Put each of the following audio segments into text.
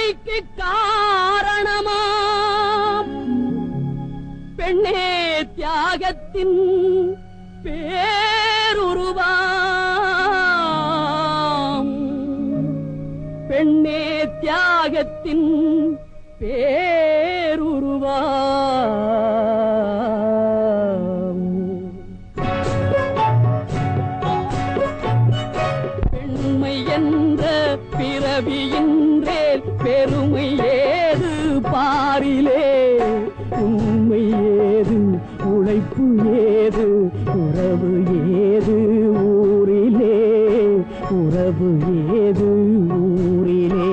பெருமைக்கு காரணமாம் பெண்ணே தியாகத்தின் பேருருவாம் பெண்ணே தியாகத்தின் பேருருவாம் பெண்மை என்ற பிறவியின்றேல் பெருமை ஏது பாரிலே உண்மை ஏது உழைப்பு ஏது உறவு ஏது ஊரிலே உறவு ஏது ஊரிலே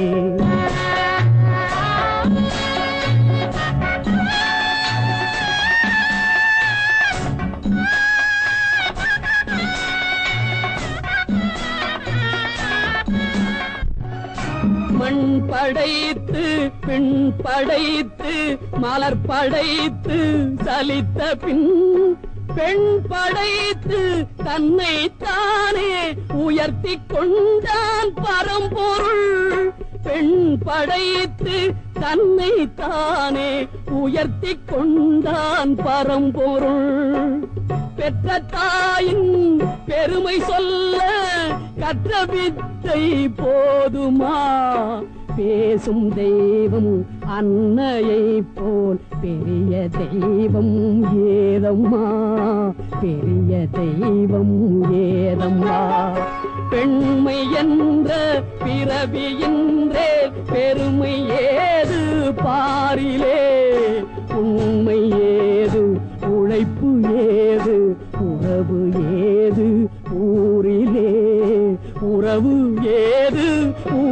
மண் படைத்து பெண் படைத்து மலர் படைத்து சலித்த பின் பெண் படைத்து தன்னை தானே உயர்த்தி கொண்டான் பரம்பொருள் பெண் படைத்து தன்னை தானே உயர்த்தி கொண்டான் பரம்பொருள் பெற்ற தாயின் பெருமை சொல்ல கற்ற வித்தை போதுமா பேசும் தெய்வம் அன்னையை போல் பெரிய தெய்வம் ஏதம்மா பெரிய தெய்வம் ஏதம்மா பெண்மை என்ற பிறவி என்றே பெருமை ஏது பாரிலே உண்மை ஏது உழைப்பு ஏது உறவு ஏது ஊரிலே உறவு ஏது